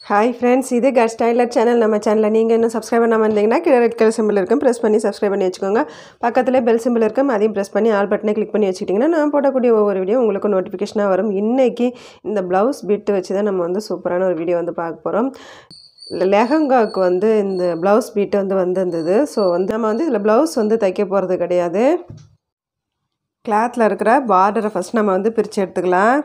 hi friends இது Cut Styler channel நம்ம சேனலில் நீங்கள் இன்னும் சப்ஸ்கிரைப் பண்ணாமல் இருந்தீங்கன்னா கீழே ரெட் கலர் சிம்பிள் இருக்கும் ப்ரெஸ் பண்ணி சப்ஸ்கிரைப் பண்ணி வச்சுக்கோங்க பக்கத்தில் பெல் சிம்பிள் இருக்கும் அதையும் ப்ரெஸ் பண்ணி ஆல் பட்டனை கிளிக் பண்ணி வச்சுக்கிட்டிங்கன்னா நான் போடக்கூடிய ஒவ்வொரு வீடியோ உங்களுக்கு நோட்டிஃபிகேஷனாக வரும் இன்றைக்கி இந்த ப்ளவுஸ் பிட்டு வச்சு தான் நம்ம வந்து சூப்பரான ஒரு வீடியோ வந்து பார்க்க போகிறோம் லெஹங்காவுக்கு வந்து இந்த ப்ளவுஸ் பீட்டு வந்து வந்திருந்தது ஸோ வந்து நம்ம வந்து இதில் ப்ளவுஸ் வந்து தைக்க போகிறது கிடையாது கிளாத்தில் இருக்கிற பார்டரை ஃபஸ்ட் நம்ம வந்து பிரித்து எடுத்துக்கலாம்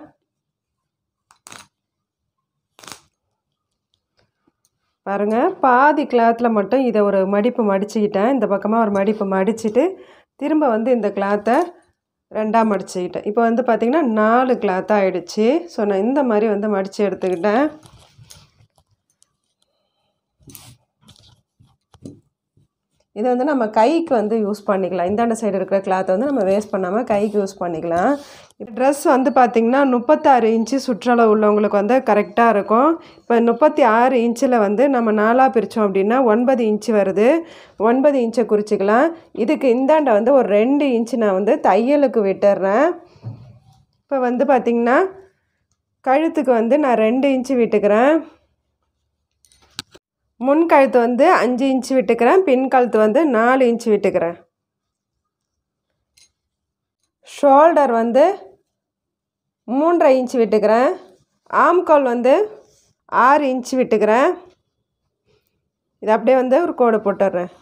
பாருங்கள் பாதி கிளாத்தில் மட்டும் இதை ஒரு மடிப்பு மடிச்சுக்கிட்டேன் இந்த பக்கமாக ஒரு மடிப்பு மடிச்சுட்டு திரும்ப வந்து இந்த கிளாத்தை ரெண்டாக மடிச்சுக்கிட்டேன் இப்போ வந்து பார்த்திங்கன்னா நாலு கிளாத்தாக ஆகிடுச்சு ஸோ நான் இந்த மாதிரி வந்து மடித்து எடுத்துக்கிட்டேன் இதை வந்து நம்ம கைக்கு வந்து யூஸ் பண்ணிக்கலாம் இந்தாண்ட சைடு இருக்கிற கிளாத்தை வந்து நம்ம வேஸ்ட் பண்ணாமல் கைக்கு யூஸ் பண்ணிக்கலாம் இப்போ ட்ரெஸ் வந்து பார்த்திங்கன்னா முப்பத்தாறு இன்ச்சு சுற்றளவு உள்ளவங்களுக்கு வந்து கரெக்டாக இருக்கும் இப்போ முப்பத்தி ஆறு இன்ச்சில் வந்து நம்ம நாலாக பிரித்தோம் அப்படின்னா ஒன்பது இன்ச்சு வருது ஒன்பது இன்ச்சை குறிச்சிக்கலாம் இதுக்கு இந்தாண்ட வந்து ஒரு ரெண்டு இன்ச்சு நான் வந்து தையலுக்கு விட்டுறேன் இப்போ வந்து பார்த்திங்கன்னா கழுத்துக்கு வந்து நான் ரெண்டு இன்ச்சு விட்டுக்கிறேன் முன் கழுத்து வந்து அஞ்சு இன்ச்சு விட்டுக்கிறேன் பின் கழுத்து வந்து நாலு இன்ச்சு விட்டுக்கிறேன் ஷோல்டர் வந்து மூன்றரை இன்ச்சு விட்டுக்கிறேன் ஆம்கால் வந்து ஆறு இன்ச்சு விட்டுக்கிறேன் இது அப்படியே வந்து ஒரு கோடு போட்டுடுறேன்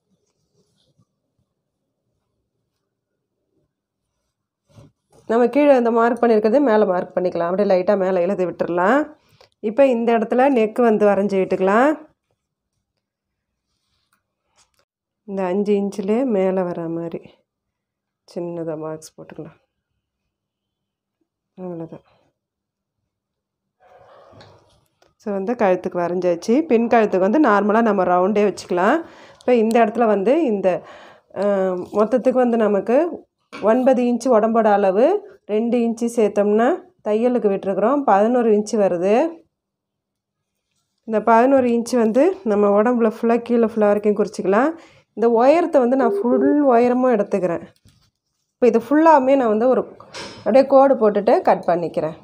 நம்ம கீழே இந்த மார்க் பண்ணியிருக்கிறது மேலே மார்க் பண்ணிக்கலாம் அப்படியே லைட்டாக மேலே எழுதி விட்டுடலாம் இப்போ இந்த இடத்துல நெக்கு வந்து வரைஞ்சி விட்டுக்கலாம் இந்த அஞ்சு இன்ச்சிலே மேலே வர மாதிரி சின்னதாக மார்க்ஸ் போட்டுக்கலாம் அவ்வளோதான் ஸோ வந்து கழுத்துக்கு வரைஞ்சாச்சு பின் கழுத்துக்கு வந்து நார்மலாக நம்ம ரவுண்டே வச்சுக்கலாம் இப்போ இந்த இடத்துல வந்து இந்த மொத்தத்துக்கு வந்து நமக்கு ஒன்பது இன்ச்சு உடம்போட அளவு ரெண்டு இன்ச்சு சேர்த்தோம்னா தையலுக்கு விட்டுருக்குறோம் பதினோரு இன்ச்சு வருது இந்த பதினோரு இன்ச்சு வந்து நம்ம உடம்புல ஃபுல்லாக கீழே ஃபுல்லாக வரைக்கும் குறிச்சிக்கலாம் இந்த உயரத்தை வந்து நான் ஃபுல் உயரமும் எடுத்துக்கிறேன் இப்போ இது ஃபுல்லாகவுமே நான் வந்து ஒரு அப்படியே கோடு போட்டுட்டு கட் பண்ணிக்கிறேன்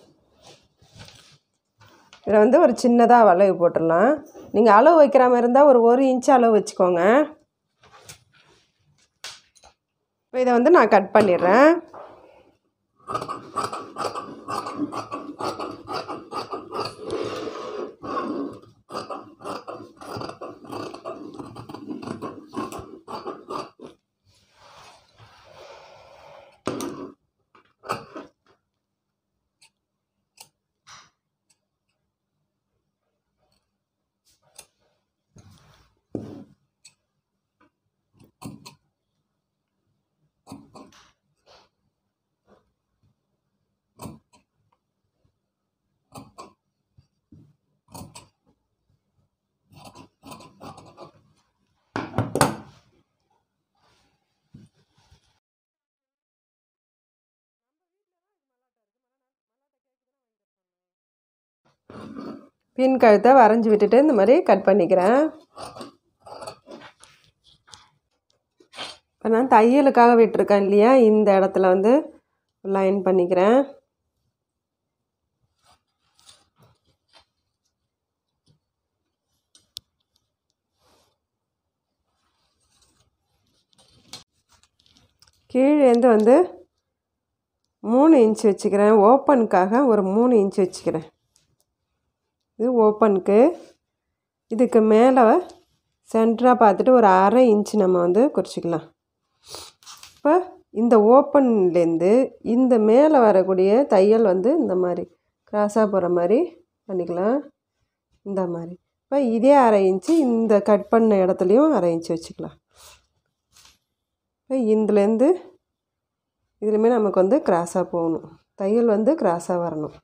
இதில் வந்து ஒரு சின்னதாக வளைவு போட்டுடலாம் நீங்கள் அளவு வைக்கிற மாதிரி இருந்தால் ஒரு ஒரு இன்ச்சு அளவு வச்சுக்கோங்க இப்போ இதை வந்து நான் கட் பண்ணிடுறேன் பின் கழுத்தை வரைஞ்சி விட்டுட்டு இந்த மாதிரி கட் பண்ணிக்கிறேன் இப்போ நான் தையலுக்காக விட்டுருக்கேன் இல்லையா இந்த இடத்துல வந்து லைன் பண்ணிக்கிறேன் கீழேருந்து வந்து மூணு இன்ச் வச்சுக்கிறேன் ஓப்பனுக்காக ஒரு மூணு இன்ச் வச்சுக்கிறேன் இது ஓப்பனுக்கு இதுக்கு மேலே சென்டராக பார்த்துட்டு ஒரு அரை இன்ச்சு நம்ம வந்து குறிச்சிக்கலாம் இப்போ இந்த ஓப்பன்லேருந்து இந்த மேலே வரக்கூடிய தையல் வந்து இந்த மாதிரி கிராஸாக போகிற மாதிரி பண்ணிக்கலாம் இந்த மாதிரி இப்போ இதே அரை இன்ச்சு இந்த கட் பண்ண இடத்துலையும் அரை இன்ச்சு வச்சுக்கலாம் இப்போ இதுலேருந்து இதுலேயுமே நமக்கு வந்து கிராஸாக போகணும் தையல் வந்து கிராஸாக வரணும்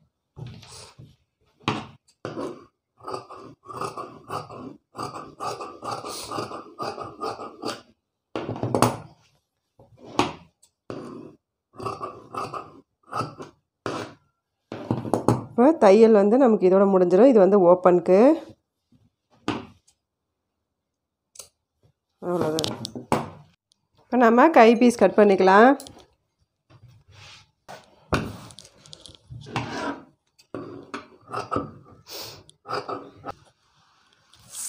இப்போ தையல் வந்து நமக்கு இதோட முடிஞ்சிடும் இது வந்து ஓப்பனுக்கு அவ்வளோதான் இப்போ நம்ம கை பீஸ் கட் பண்ணிக்கலாம்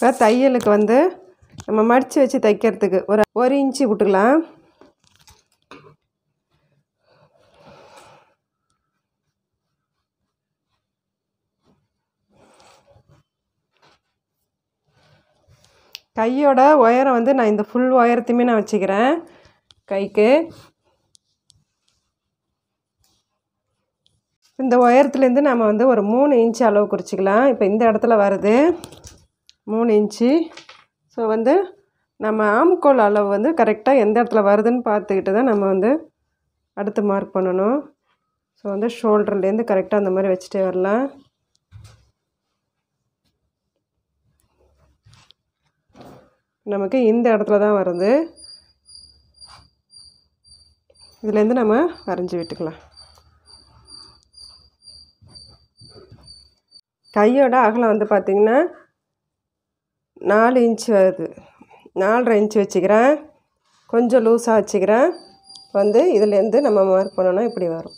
இப்போ தையலுக்கு வந்து நம்ம மடித்து வச்சு தைக்கிறதுக்கு ஒரு ஒரு இன்ச்சு விட்டுக்கலாம் கையோட உயரம் வந்து நான் இந்த ஃபுல் உயரத்தையுமே நான் வச்சுக்கிறேன் கைக்கு இந்த உயரத்துலேருந்து நம்ம வந்து ஒரு மூணு இன்ச்சு அளவு குறிச்சிக்கலாம் இப்போ இந்த இடத்துல வருது மூணு இன்ச்சு ஸோ வந்து நம்ம ஆம்கோல் அளவு வந்து கரெக்டாக எந்த இடத்துல வருதுன்னு பார்த்துக்கிட்டு தான் நம்ம வந்து அடுத்து மார்க் பண்ணணும் ஸோ வந்து ஷோல்டர்லேருந்து கரெக்டாக அந்த மாதிரி வச்சுட்டே வரலாம் நமக்கு இந்த இடத்துல தான் வருது இதுலேருந்து நம்ம வரைஞ்சி விட்டுக்கலாம் கையோட அகலம் வந்து பார்த்திங்கன்னா நாலு இன்ச்சு வருது நாலரை இன்ச்சு வச்சுக்கிறேன் கொஞ்சம் லூஸாக வச்சுக்கிறேன் வந்து இதுலேருந்து நம்ம மார்க் பண்ணோன்னா இப்படி வரும்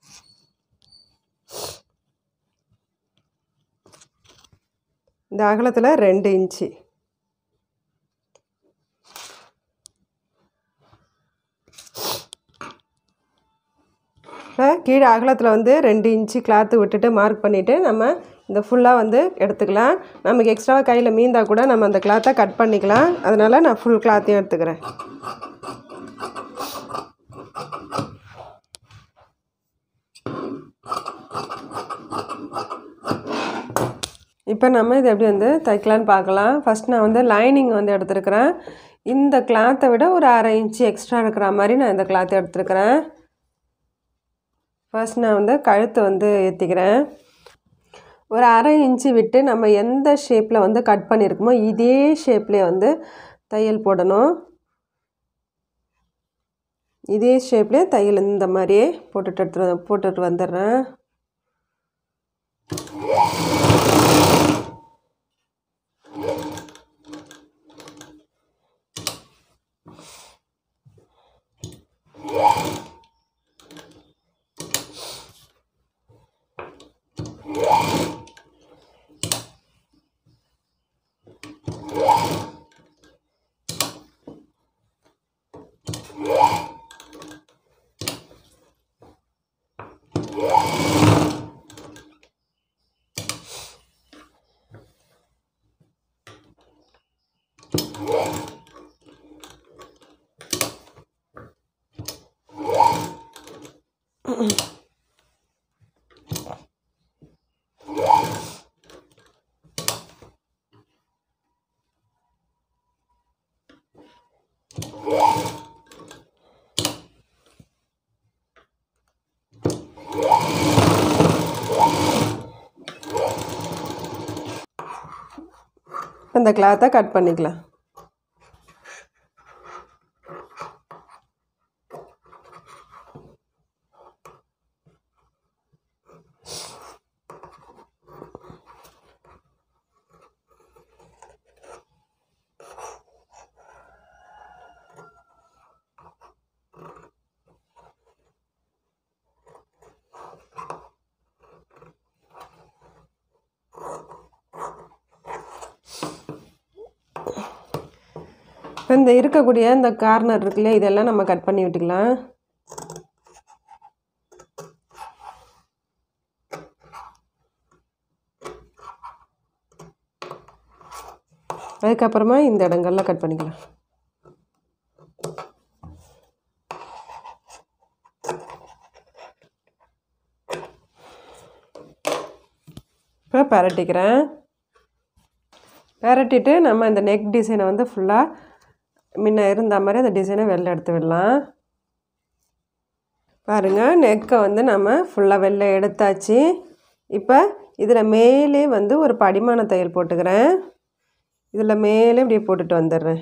இந்த அகலத்தில் ரெண்டு இன்ச்சு இப்போ கீழே அகலத்தில் வந்து ரெண்டு இன்ச்சு கிளாத்து விட்டுட்டு மார்க் பண்ணிவிட்டு நம்ம இந்த ஃபுல்லாக வந்து எடுத்துக்கலாம் நமக்கு எக்ஸ்ட்ராவாக கையில் மீந்தா கூட நம்ம அந்த கிளாத்தை கட் பண்ணிக்கலாம் அதனால் நான் ஃபுல் கிளாத்தையும் எடுத்துக்கிறேன் இப்போ நம்ம இது எப்படி வந்து தைக்கலான்னு பார்க்கலாம் ஃபஸ்ட் நான் வந்து லைனிங் வந்து எடுத்துருக்கிறேன் இந்த கிளாத்தை விட ஒரு அரை இன்ச்சு எக்ஸ்ட்ரா இருக்கிற மாதிரி நான் இந்த கிளாத்தை எடுத்துருக்கிறேன் ஃபர்ஸ்ட் நான் வந்து கழுத்தை வந்து ஏற்றிக்கிறேன் ஒரு அரை இன்ச்சு விட்டு நம்ம எந்த ஷேப்பில் வந்து கட் பண்ணியிருக்கோமோ இதே ஷேப்லேயே வந்து தையல் போடணும் இதே ஷேப்லேயே தையல் இந்த மாதிரியே போட்டுட்டு எடுத்து போட்டுட்டு வந்துடுறேன் அந்த கிளாத்தை கட் பண்ணிக்கலாம் இப்போ இந்த இருக்கக்கூடிய இந்த கார்னர் இருக்குல்ல இதெல்லாம் நம்ம கட் பண்ணி விட்டுக்கலாம் அதுக்கப்புறமா இந்த இடங்கள்லாம் கட் பண்ணிக்கலாம் இப்போ பரட்டிக்கிறேன் பரட்டிட்டு நம்ம இந்த நெக் டிசைனை வந்து ஃபுல்லாக முன்ன இருந்த மாதிரி அந்த டிசைனை வெளில எடுத்து விடலாம் பாருங்கள் நெக்கை வந்து நம்ம ஃபுல்லாக வெளில எடுத்தாச்சு இப்போ இதில் மேலே வந்து ஒரு படிமான தையல் போட்டுக்கிறேன் இதில் மேலே இப்படியே போட்டுட்டு வந்துடுறேன்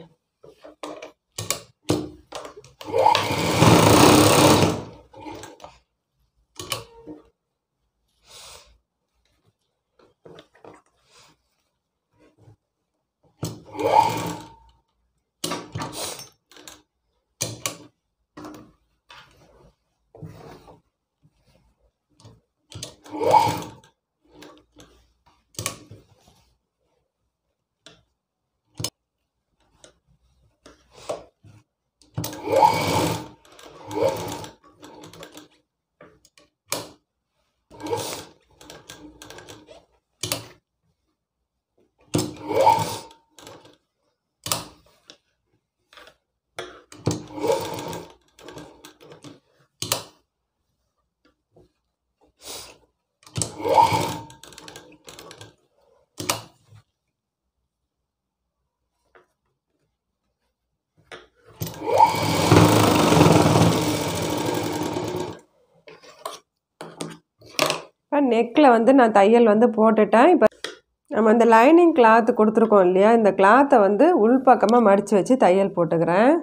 நெக்கில் வந்து நான் தையல் வந்து போட்டுட்டேன் இப்போ நம்ம இந்த லைனிங் கிளாத்து கொடுத்துருக்கோம் இல்லையா இந்த கிளாத்தை வந்து உள்பக்கமாக மடித்து வச்சு தையல் போட்டுக்கிறேன்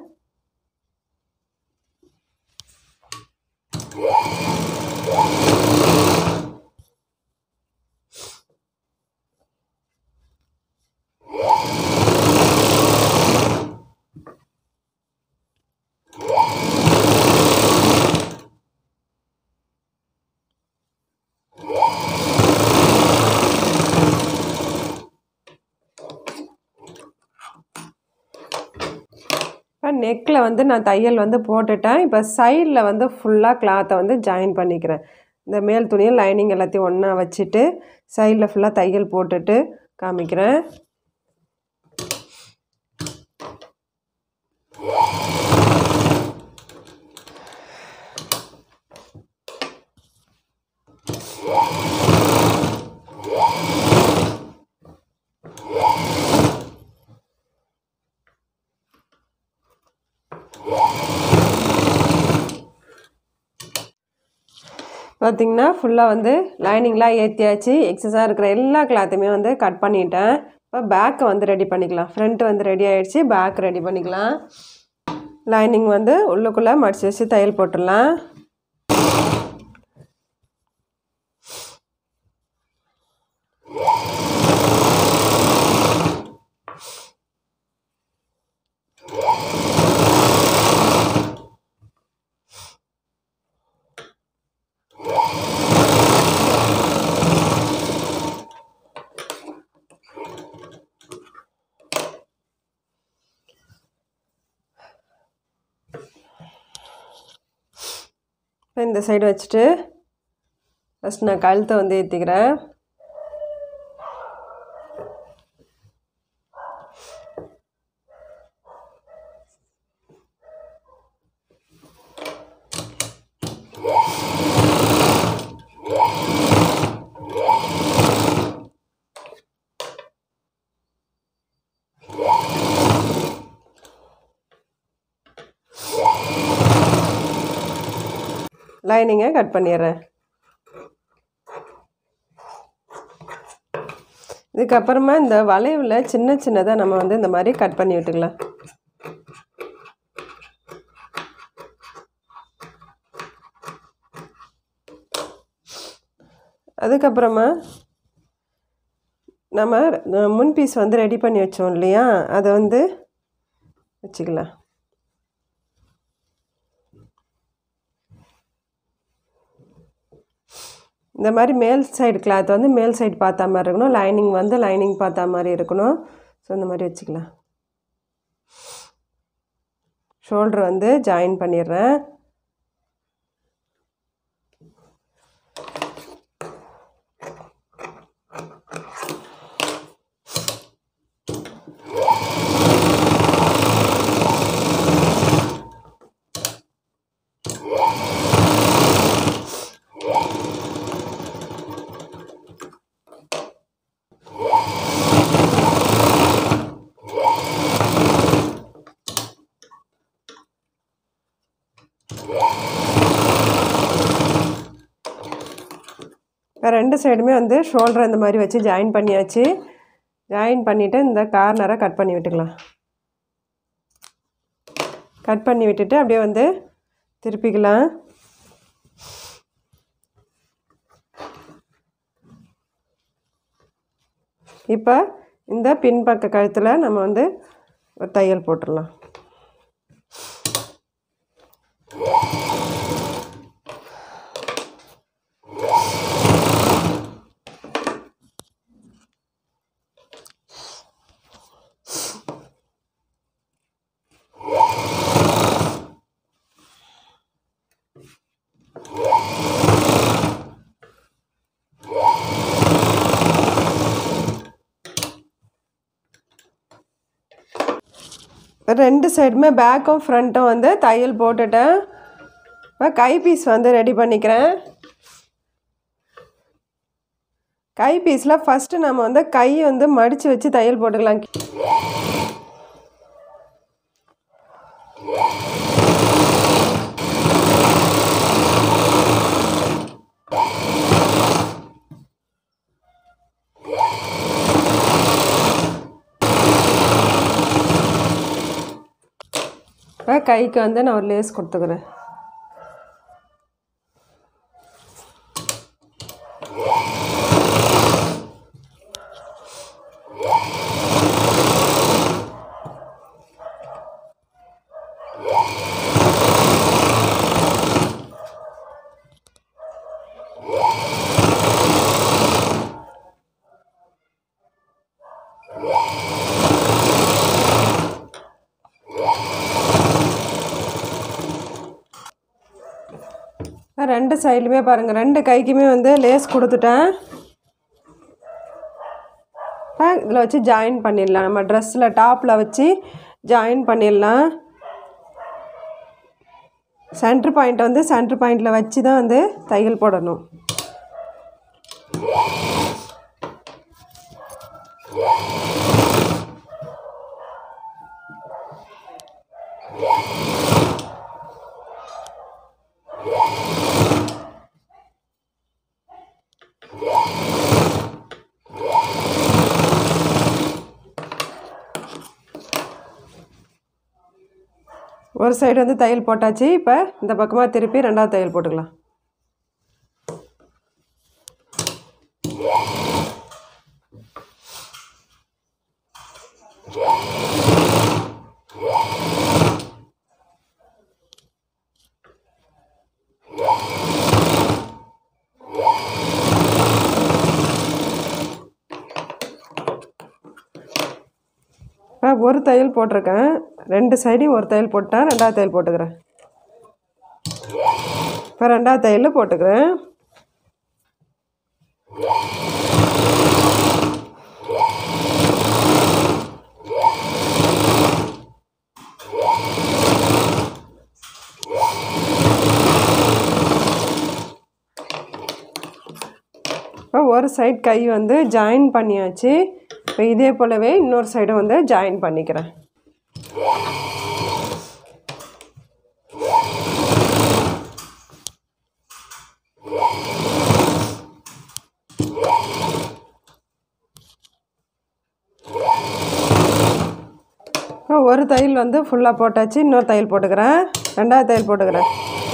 இப்போ நெக்கில் வந்து நான் தையல் வந்து போட்டுட்டேன் இப்போ சைடில் வந்து ஃபுல்லாக கிளாத்தை வந்து ஜாயின் பண்ணிக்கிறேன் இந்த மேல் துணியும் லைனிங் எல்லாத்தையும் ஒன்றா வச்சுட்டு சைடில் ஃபுல்லாக தையல் போட்டுட்டு காமிக்கிறேன் பார்த்திங்கன்னா ஃபுல்லாக வந்து லைனிங்லாம் ஏற்றியாச்சு எக்ஸஸாக இருக்கிற எல்லா கிளாத்தையுமே வந்து கட் பண்ணிட்டேன் இப்போ பேக்கை வந்து ரெடி பண்ணிக்கலாம் ஃப்ரண்ட் வந்து ரெடி ஆகிடுச்சு பேக் ரெடி பண்ணிக்கலாம் லைனிங் வந்து உள்ளுக்குள்ளே மடித்து வச்சு தையல் போட்டுடலாம் இந்த சைடு வச்சுட்டு ஃபஸ்ட் நான் கழுத்தை வந்து ஏற்றிக்கிறேன் லைனிங்கை கட் பண்ணிடுறேன் இதுக்கப்புறமா இந்த வளைவில் சின்ன சின்னதாக நம்ம வந்து இந்த மாதிரி கட் பண்ணி விட்டுக்கலாம் அதுக்கப்புறமா நம்ம முன் பீஸ் வந்து ரெடி பண்ணி வச்சோம் இல்லையா அதை வந்து வச்சுக்கலாம் இந்த மாதிரி மேல் சைடு கிளாத் வந்து மேல் சைடு பார்த்தா மாதிரி இருக்கணும் லைனிங் வந்து லைனிங் பார்த்தா மாதிரி இருக்கணும் ஸோ இந்த மாதிரி வச்சுக்கலாம் ஷோல்ட்ரு வந்து ஜாயின் பண்ணிடுறேன் இப்போ ரெண்டு சைடுமே வந்து ஷோல்டர் இந்த மாதிரி வச்சு ஜாயின் பண்ணியாச்சு ஜாயின் பண்ணிவிட்டு இந்த கார்னரை கட் பண்ணி விட்டுக்கலாம் கட் பண்ணி விட்டுட்டு அப்படியே வந்து திருப்பிக்கலாம் இப்போ இந்த பின்பக்க கழுத்தில் நம்ம வந்து ஒரு தையல் போட்டுடலாம் ரெண்டு சைடுமே பேக்கும் ஃப்ரண்ட்டும் வந்து தையல் போட்டுட்டேன் இப்போ கை பீஸ் வந்து ரெடி பண்ணிக்கிறேன் கை பீஸில் ஃபஸ்ட்டு நம்ம வந்து கை வந்து மடித்து வச்சு தையல் போட்டுக்கலாம் கைக்கு வந்து நான் ஒரு லேஸ் கொடுத்துக்கிறேன் ரெண்டு சைடுலுமே பாருங்கள் ரெண்டு கைக்குமே வந்து லேஸ் கொடுத்துட்டேன் இப்போ இதில் வச்சு ஜாயின் பண்ணிடலாம் நம்ம ட்ரெஸ்ஸில் டாப்பில் வச்சு ஜாயின் பண்ணிடலாம் சென்ட்ரு பாயிண்ட் வந்து சென்ட்ரு பாயிண்டில் வச்சு தான் வந்து தையல் போடணும் ஒரு சைடு வந்து தையல் போட்டாச்சு இப்போ இந்த பக்கமாக திருப்பி ரெண்டாவது தையல் போட்டுக்கலாம் இப்போ ஒரு தையல் போட்டிருக்கேன் ரெண்டு சைடையும் ஒரு தையல் போட்டேன் ரெண்டாவது தையல் போட்டுக்கிறேன் இப்போ ரெண்டாவது தையல் போட்டுக்கிறேன் இப்போ ஒரு சைடு கை வந்து ஜாயின் பண்ணியாச்சு இப்போ இதே போலவே இன்னொரு சைடு வந்து ஜாயின் பண்ணிக்கிறேன் இப்போ ஒரு தையல் வந்து ஃபுல்லாக போட்டாச்சு இன்னொரு தையல் போட்டுக்கிறேன் ரெண்டாவது தையல் போட்டுக்கிறேன்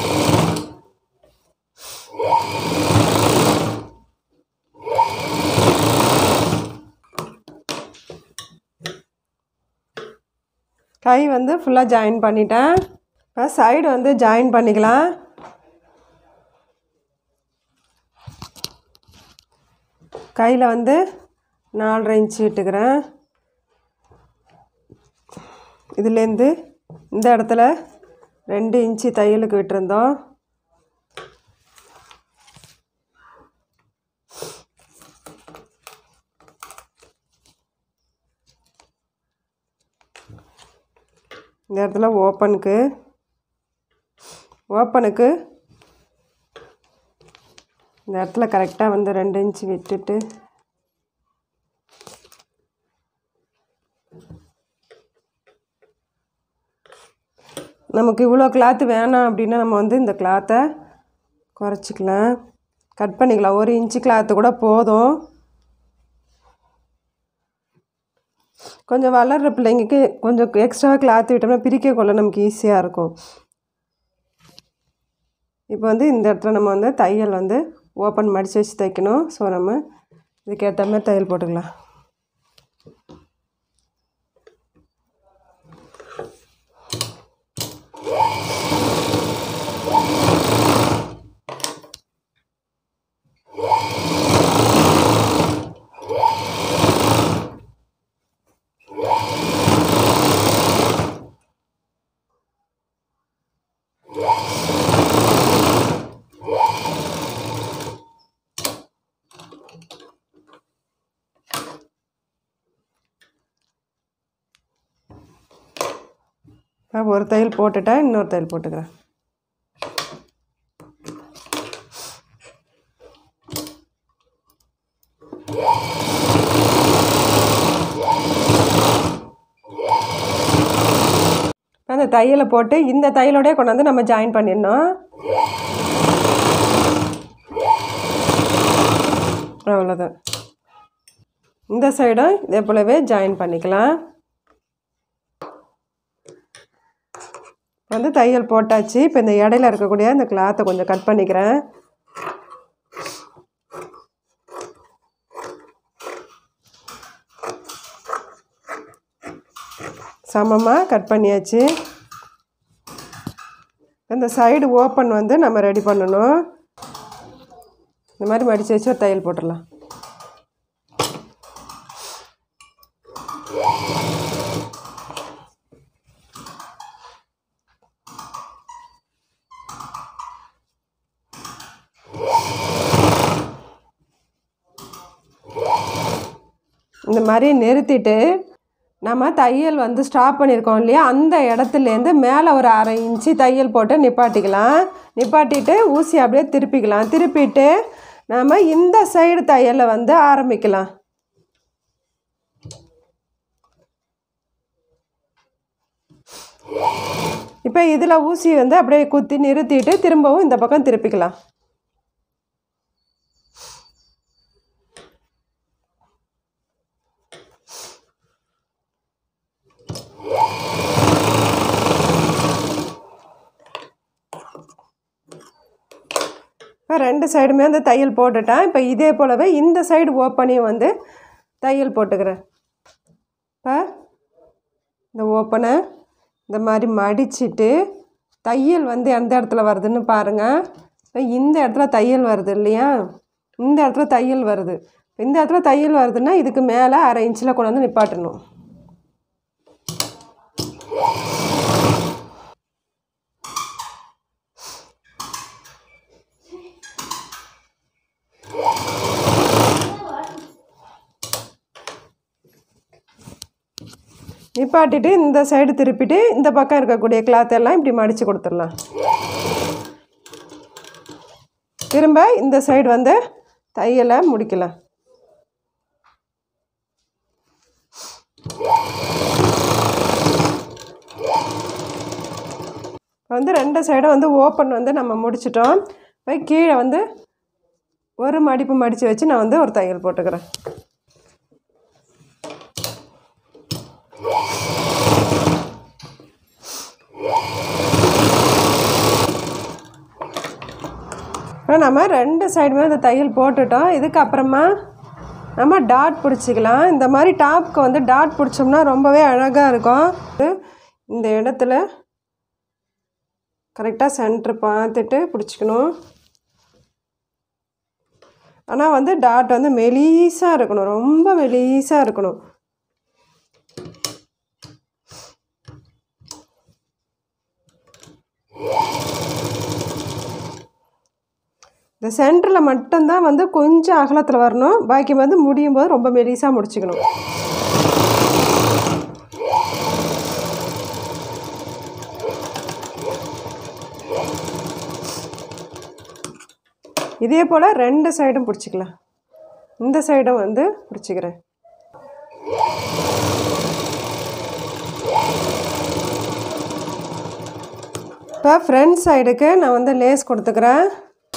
கை வந்து ஃபுல்லாக ஜாயின் பண்ணிட்டேன் இப்போ சைடு வந்து ஜாயின் பண்ணிக்கலாம் கையில் வந்து நாலரை இன்ச்சு விட்டுக்கிறேன் இதுலேருந்து இந்த இடத்துல ரெண்டு இன்ச்சு தையலுக்கு விட்டுருந்தோம் இந்த இடத்துல ஓப்பனுக்கு ஓப்பனுக்கு இந்த இடத்துல கரெக்டாக வந்து ரெண்டு இன்ச்சு விட்டுட்டு நமக்கு இவ்வளோ கிளாத்து வேணாம் அப்படின்னா நம்ம வந்து இந்த கிளாத்தை குறைச்சிக்கலாம் கட் பண்ணிக்கலாம் ஒரு இன்ச்சு கிளாத்து கூட போதும் கொஞ்சம் வளர்கிற பிள்ளைங்களுக்கு கொஞ்சம் எக்ஸ்ட்ரா கிளாத் விட்டோம்னா பிரிக்க கொள்ள நமக்கு ஈஸியாக இருக்கும் இப்போ வந்து இந்த இடத்துல நம்ம வந்து தையல் வந்து ஓப்பன் மடித்து வச்சு தைக்கணும் ஸோ நம்ம இதுக்கேற்ற மாதிரி தையல் போட்டுக்கலாம் இப்போ ஒரு தையல் போட்டுட்டேன் இன்னொரு தையல் போட்டுக்கிறேன் அந்த தையலை போட்டு இந்த தையலோடய கொண்டாந்து நம்ம ஜாயின் பண்ணிடணும் அவ்வளோதான் இந்த சைடும் இதே போலவே ஜாயின் பண்ணிக்கலாம் வந்து தையல் போட்டாச்சு இப்போ இந்த இடையில இருக்கக்கூடிய இந்த கிளாத்தை கொஞ்சம் கட் பண்ணிக்கிறேன் சமமாக கட் பண்ணியாச்சு இந்த சைடு ஓப்பன் வந்து நம்ம ரெடி பண்ணணும் இந்த மாதிரி மடித்து வச்சு ஒரு தையல் போட்டுடலாம் இந்த மாதிரி நிறுத்திட்டு நம்ம தையல் வந்து ஸ்டாப் பண்ணியிருக்கோம் இல்லையா அந்த இடத்துலேருந்து மேலே ஒரு அரை இன்ச்சு தையல் போட்டு நிப்பாட்டிக்கலாம் நிப்பாட்டிட்டு ஊசி அப்படியே திருப்பிக்கலாம் திருப்பிட்டு நம்ம இந்த சைடு தையலை வந்து ஆரம்பிக்கலாம் இப்போ இதில் ஊசி வந்து அப்படியே குத்தி நிறுத்திட்டு திரும்பவும் இந்த பக்கம் திருப்பிக்கலாம் இப்போ ரெண்டு சைடுமே வந்து தையல் போட்டுட்டேன் இப்போ இதே போலவே இந்த சைடு ஓப்பனையும் வந்து தையல் போட்டுக்கிறேன் இப்போ இந்த ஓப்பனை இந்த மாதிரி மடிச்சிட்டு தையல் வந்து எந்த இடத்துல வருதுன்னு பாருங்கள் இப்போ இந்த இடத்துல தையல் வருது இல்லையா இந்த இடத்துல தையல் வருது இந்த இடத்துல தையல் வருதுன்னா இதுக்கு மேலே அரை இன்ச்சில் கொண்டு வந்து நிப்பாட்டணும் நிப்பாட்டிட்டு இந்த சைடு திருப்பிட்டு இந்த பக்கம் இருக்கக்கூடிய கிளாத் எல்லாம் இப்படி மடித்து கொடுத்துடலாம் திரும்ப இந்த சைடு வந்து தையலை முடிக்கலாம் வந்து ரெண்டு சைடும் வந்து ஓப்பன் வந்து நம்ம முடிச்சிட்டோம் இப்போ கீழே வந்து ஒரு மடிப்பு மடித்து வச்சு நான் வந்து ஒரு தையல் போட்டுக்கிறேன் இப்போ நம்ம ரெண்டு சைடுமே இந்த தையல் போட்டுட்டோம் இதுக்கப்புறமா நம்ம டாட் பிடிச்சிக்கலாம் இந்த மாதிரி டாப்க்கு வந்து டாட் பிடிச்சோம்னா ரொம்பவே அழகாக இருக்கும் இந்த இடத்துல கரெக்டாக சென்ட்ரு பார்த்துட்டு பிடிச்சிக்கணும் ஆனால் வந்து டாட் வந்து மெலீஸாக இருக்கணும் ரொம்ப மெலீஸாக இருக்கணும் இந்த சென்டரில் மட்டும்தான் வந்து கொஞ்சம் அகலத்தில் வரணும் பாக்கி வந்து முடியும் போது ரொம்ப மெலிசாக முடிச்சுக்கணும் இதே போல் ரெண்டு சைடும் பிடிச்சிக்கலாம் இந்த சைடும் வந்து பிடிச்சிக்கிறேன் இப்போ ஃப்ரண்ட் சைடுக்கு நான் வந்து லேஸ் கொடுத்துக்கிறேன்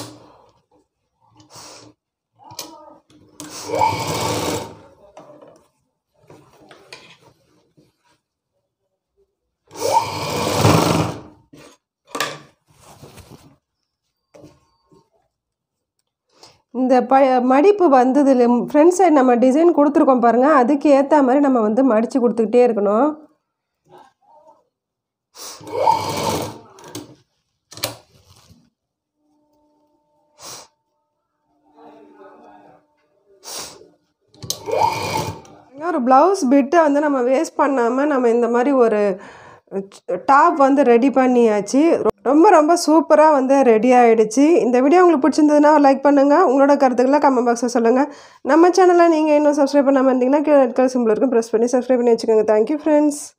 இந்த ப மடிப்பு வந்ததில் ஃப்ரண்ட் சைடு நம்ம டிசைன் கொடுத்துருக்கோம் பாருங்கள் அதுக்கு ஏற்ற மாதிரி நம்ம வந்து மடித்து கொடுத்துக்கிட்டே இருக்கணும் ஒரு ப்ளவுஸ் பிட்டை வந்து நம்ம வேஸ்ட் பண்ணாமல் நம்ம இந்த மாதிரி ஒரு டாப் வந்து ரெடி பண்ணியாச்சு ரொம்ப ரொம்ப சூப்பராக வந்து ரெடி ஆகிடுச்சு இந்த வீடியோ உங்களுக்கு பிடிச்சிருந்ததுன்னா லைக் பண்ணுங்கள் உங்களோட கருத்துக்களை கமெண்ட் பாக்ஸில் சொல்லுங்கள் நம்ம சேனலை நீங்கள் இன்னும் சப்ஸ்கிரைப் பண்ணாமல் இருந்தீங்கன்னா கீழே ரெட் கலர் சிம்பிள் இருக்கும் ப்ரெஸ் பண்ணி சப்ஸ்கிரைப் பண்ணி வச்சுக்கோங்க தேங்க்யூ ஃப்ரெண்ட்ஸ்